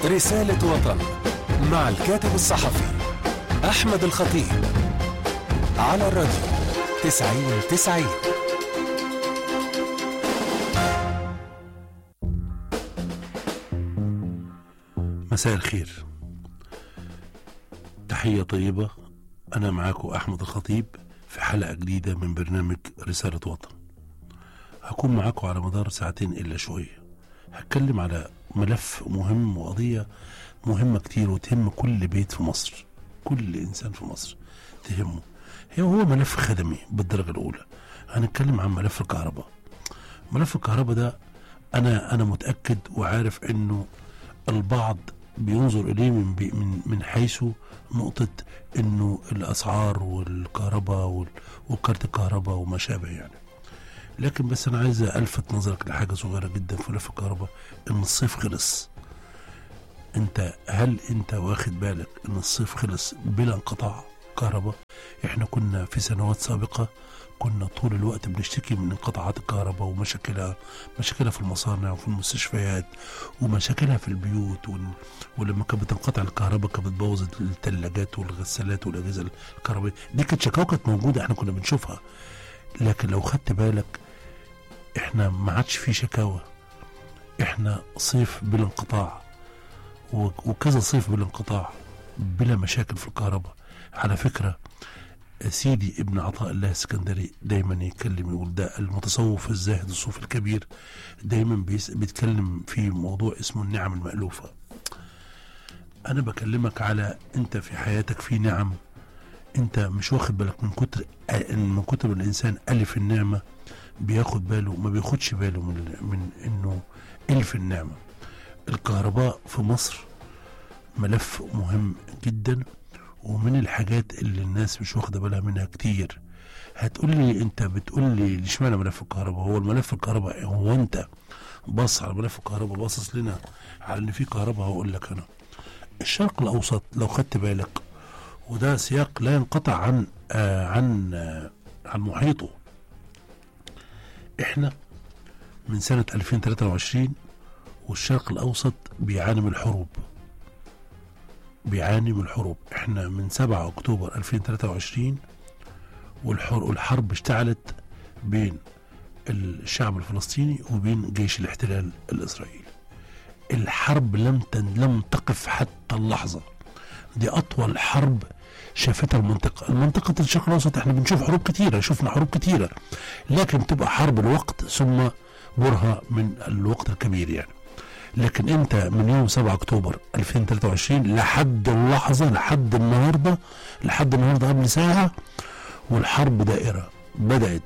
رسالة وطن مع الكاتب الصحفي أحمد الخطيب على الراديو تسعين تسعين مساء الخير تحية طيبة أنا معاكم أحمد الخطيب في حلقة جديدة من برنامج رسالة وطن هكون معاكم على مدار ساعتين إلا شوية هتكلم على ملف مهم وقضية مهمة كتير وتهم كل بيت في مصر كل إنسان في مصر تهمه هي هو ملف خدمي بالدرجة الأولى هنتكلم عن ملف الكهرباء ملف الكهرباء ده أنا أنا متأكد وعارف إنه البعض بينظر إليه من بي من من حيث نقطة إنه الأسعار والكهرباء وال- وكارت الكهرباء وما شابه يعني لكن بس أنا عايز ألفت نظرك لحاجة صغيرة جدا في ملف الكهرباء إن الصيف خلص أنت هل أنت واخد بالك إن الصيف خلص بلا انقطاع كهرباء إحنا كنا في سنوات سابقة كنا طول الوقت بنشتكي من انقطاعات الكهرباء ومشاكلها مشاكلها في المصانع وفي المستشفيات ومشاكلها في البيوت وال... ولما كانت بتنقطع الكهرباء كانت بتبوظ الثلاجات والغسالات والاجهزه الكهربائيه دي كانت شكاوى كانت موجوده احنا كنا بنشوفها لكن لو خدت بالك احنا ما عادش في شكاوى احنا صيف بلا انقطاع و- وكذا صيف بلا انقطاع بلا مشاكل في الكهرباء على فكره سيدي ابن عطاء الله السكندري دايما يتكلم يقول ده المتصوف الزاهد الصوفي الكبير دايما بيس- بيتكلم في موضوع اسمه النعم المألوفة انا بكلمك على انت في حياتك في نعم انت مش واخد بالك من كتر من كتر الانسان الف النعمه بياخد باله ما بياخدش باله من من انه الف النعمه الكهرباء في مصر ملف مهم جدا ومن الحاجات اللي الناس مش واخده بالها منها كتير هتقول لي انت بتقول لي اشمعنى ملف الكهرباء هو الملف الكهرباء هو انت بص على ملف الكهرباء باصص لنا على ان في كهرباء هقول لك انا الشرق الاوسط لو خدت بالك وده سياق لا ينقطع عن آه عن آه عن محيطه احنا من سنة 2023 والشرق الأوسط بيعاني من الحروب بيعاني من الحروب احنا من 7 أكتوبر 2023 والحر- والحرب اشتعلت بين الشعب الفلسطيني وبين جيش الاحتلال الإسرائيلي الحرب لم تن لم تقف حتى اللحظة دي أطول حرب شافتها المنطقة المنطقة الشرق الأوسط احنا بنشوف حروب كتيرة شفنا حروب كتيرة لكن تبقى حرب الوقت ثم برهة من الوقت الكبير يعني لكن انت من يوم 7 اكتوبر 2023 لحد اللحظة لحد النهاردة لحد النهاردة قبل ساعة والحرب دائرة بدأت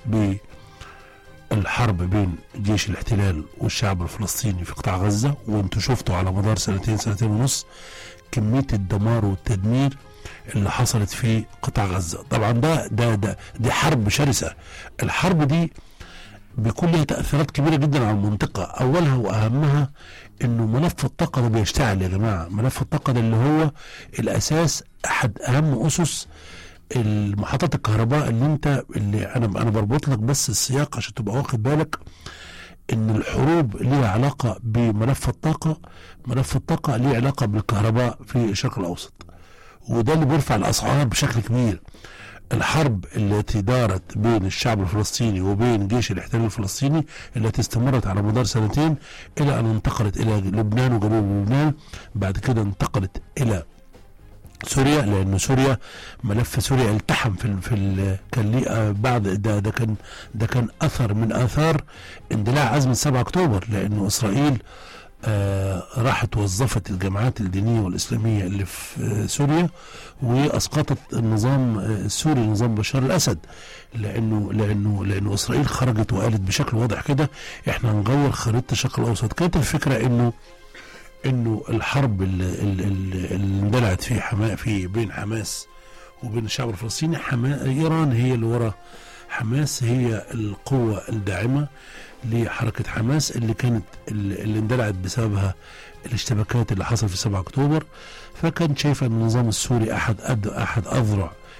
بالحرب بين جيش الاحتلال والشعب الفلسطيني في قطاع غزة وانتوا شفتوا على مدار سنتين سنتين ونص كمية الدمار والتدمير اللي حصلت في قطاع غزة طبعا ده ده ده دي حرب شرسة الحرب دي بيكون لها تأثيرات كبيرة جدا على المنطقة أولها وأهمها إنه ملف الطاقة ده بيشتعل يا جماعة ملف الطاقة ده اللي هو الأساس أحد أهم أسس المحطات الكهرباء اللي أنت اللي أنا أنا بربط لك بس السياق عشان تبقى واخد بالك ان الحروب ليها علاقه بملف الطاقه ملف الطاقه ليه علاقه بالكهرباء في الشرق الاوسط وده اللي بيرفع الاسعار بشكل كبير الحرب التي دارت بين الشعب الفلسطيني وبين جيش الاحتلال الفلسطيني التي استمرت على مدار سنتين الى ان انتقلت الى لبنان وجنوب لبنان بعد كده انتقلت الى سوريا لان سوريا ملف سوريا التحم في ال في ال كان ليه آه، بعد ده ده كان ده كان اثر من اثار اندلاع ازمه 7 اكتوبر لانه اسرائيل آه راحت وظفت الجماعات الدينيه والاسلاميه اللي في آه سوريا واسقطت النظام آه السوري نظام بشار الاسد لانه لانه لانه اسرائيل خرجت وقالت بشكل واضح كده احنا هنغير خريطه الشرق الاوسط كانت الفكره انه انه الحرب اللي, اللي, اللي اندلعت في حما في بين حماس وبين الشعب الفلسطيني حما ايران هي اللي ورا حماس هي القوه الداعمه لحركه حماس اللي كانت اللي اللي اندلعت بسببها الاشتباكات اللي حصل في 7 اكتوبر فكان شايف ان النظام السوري احد أد احد اذرع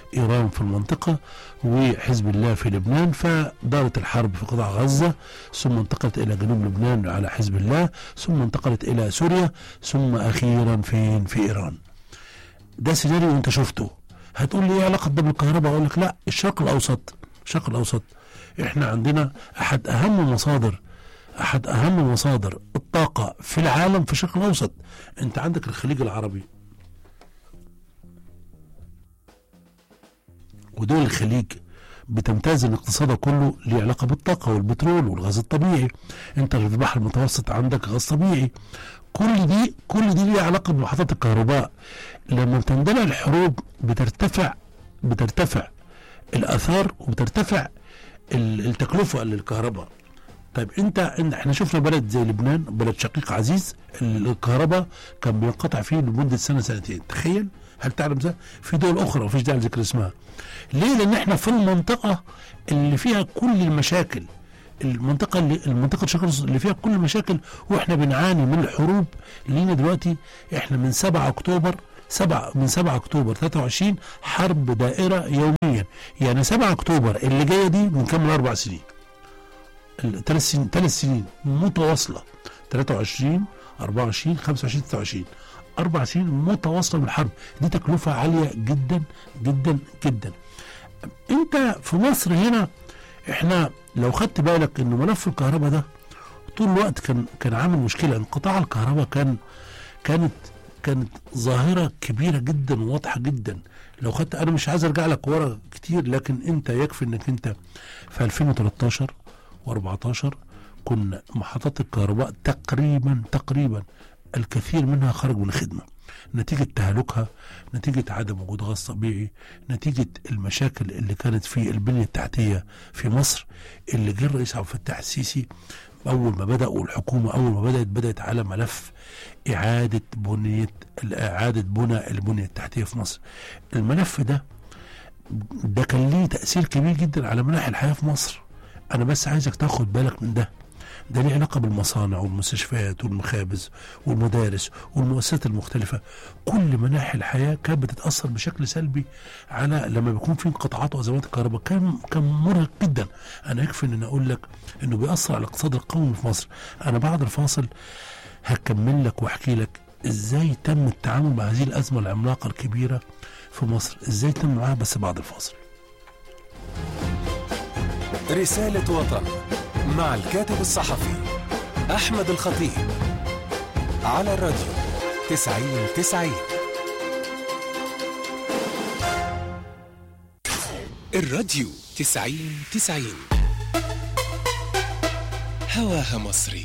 إيران في المنطقة وحزب الله في لبنان فدارت الحرب في قطاع غزة ثم انتقلت إلى جنوب لبنان على حزب الله ثم انتقلت إلى سوريا ثم أخيرا فين في إيران ده سيناريو أنت شفته هتقول لي ايه علاقة ده بالكهرباء أقول لك لا الشرق الأوسط الشرق الأوسط احنا عندنا أحد أهم مصادر أحد أهم مصادر الطاقة في العالم في الشرق الأوسط أنت عندك الخليج العربي ودول الخليج بتمتاز ان اقتصادها كله ليه علاقه بالطاقه والبترول والغاز الطبيعي انت في البحر المتوسط عندك غاز طبيعي كل دي كل دي ليها علاقه بمحطات الكهرباء لما بتندلع الحروب بترتفع بترتفع الاثار وبترتفع ال- التكلفه للكهرباء طيب انت إن- احنا شفنا بلد زي لبنان بلد شقيق عزيز ال- الكهرباء كان بينقطع فيه لمده سنه سنتين تخيل هل تعلم ده في دول اخرى مفيش داعي لذكر اسمها ليه لان احنا في المنطقه اللي فيها كل المشاكل المنطقه اللي المنطقه الشرق الأوسط اللي فيها كل المشاكل واحنا بنعاني من الحروب لينا دلوقتي احنا من 7 اكتوبر 7 من 7 اكتوبر 23 حرب دائره يوميا يعني 7 اكتوبر اللي جايه دي بنكمل اربع سنين ثلاث سنين ثلاث سنين متواصله 23 24 25 26 اربع سنين متواصله من الحرب دي تكلفه عاليه جدا جدا جدا انت في مصر هنا احنا لو خدت بالك ان ملف الكهرباء ده طول الوقت كان كان عامل مشكله انقطاع الكهرباء كان كانت كانت ظاهره كبيره جدا وواضحه جدا لو خدت انا مش عايز ارجع لك ورا كتير لكن انت يكفي انك انت في 2013 و14 كنا محطات الكهرباء تقريبا تقريبا الكثير منها خرج من الخدمه نتيجة تهالكها نتيجة عدم وجود غاز طبيعي نتيجة المشاكل اللي كانت في البنية التحتية في مصر اللي جه الرئيس عبد الفتاح السيسي أول ما بدأ والحكومة أول ما بدأت بدأت على ملف إعادة بنية إعادة بناء البنية التحتية في مصر الملف ده ده كان ليه تأثير كبير جدا على مناحي الحياة في مصر أنا بس عايزك تاخد بالك من ده ده ليه علاقة بالمصانع والمستشفيات والمخابز والمدارس والمؤسسات المختلفة كل مناحي الحياة كانت بتتأثر بشكل سلبي على لما بيكون في انقطاعات وأزمات الكهرباء كان كان مرهق جدا أنا يكفي إن أنا أقول لك إنه بيأثر على الاقتصاد القومي في مصر أنا بعد الفاصل هكمل لك وأحكي لك إزاي تم التعامل مع هذه الأزمة العملاقة الكبيرة في مصر إزاي تم معاها بس بعد الفاصل رسالة وطن مع الكاتب الصحفي أحمد الخطيب على الراديو تسعين تسعين الراديو تسعين تسعين هواها مصري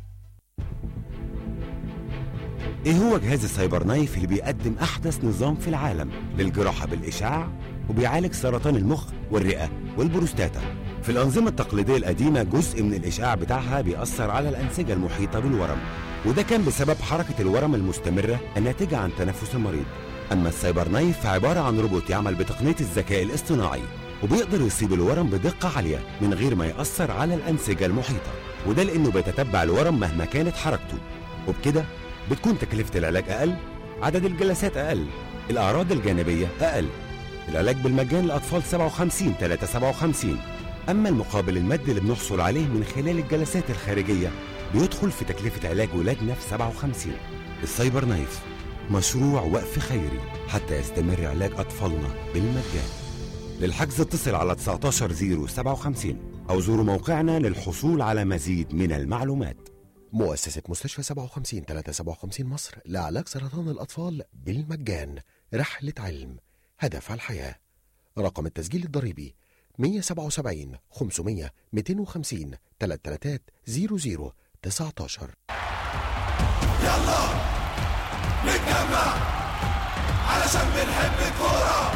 ايه هو جهاز السايبر نايف اللي بيقدم احدث نظام في العالم للجراحه بالاشعاع وبيعالج سرطان المخ والرئه والبروستاتا في الانظمه التقليديه القديمه جزء من الاشعاع بتاعها بيأثر على الانسجه المحيطه بالورم وده كان بسبب حركه الورم المستمره الناتجه عن تنفس المريض اما السايبر نايف فعباره عن روبوت يعمل بتقنيه الذكاء الاصطناعي وبيقدر يصيب الورم بدقه عاليه من غير ما يأثر على الانسجه المحيطه وده لانه بيتتبع الورم مهما كانت حركته وبكده بتكون تكلفة العلاج أقل عدد الجلسات أقل الأعراض الجانبية أقل العلاج بالمجان لأطفال 57 3 57 أما المقابل المادي اللي بنحصل عليه من خلال الجلسات الخارجية بيدخل في تكلفة علاج ولادنا في 57 السايبر نايف مشروع وقف خيري حتى يستمر علاج أطفالنا بالمجان للحجز اتصل على 19057 أو زوروا موقعنا للحصول على مزيد من المعلومات مؤسسة مستشفى 57 357 مصر لعلاج سرطان الأطفال بالمجان رحلة علم هدف الحياة رقم التسجيل الضريبي 177 500 250 33 00 19 يلا نتجمع علشان بنحب الكورة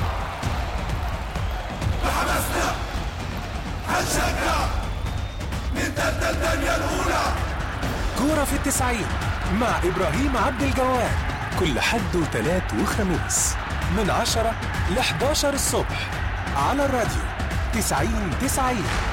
بحماسنا هنشجع نتبدل الدنيا الأولى كورة في التسعين مع إبراهيم عبد الجواد كل حد وتلات وخميس من عشرة ل 11 الصبح على الراديو تسعين تسعين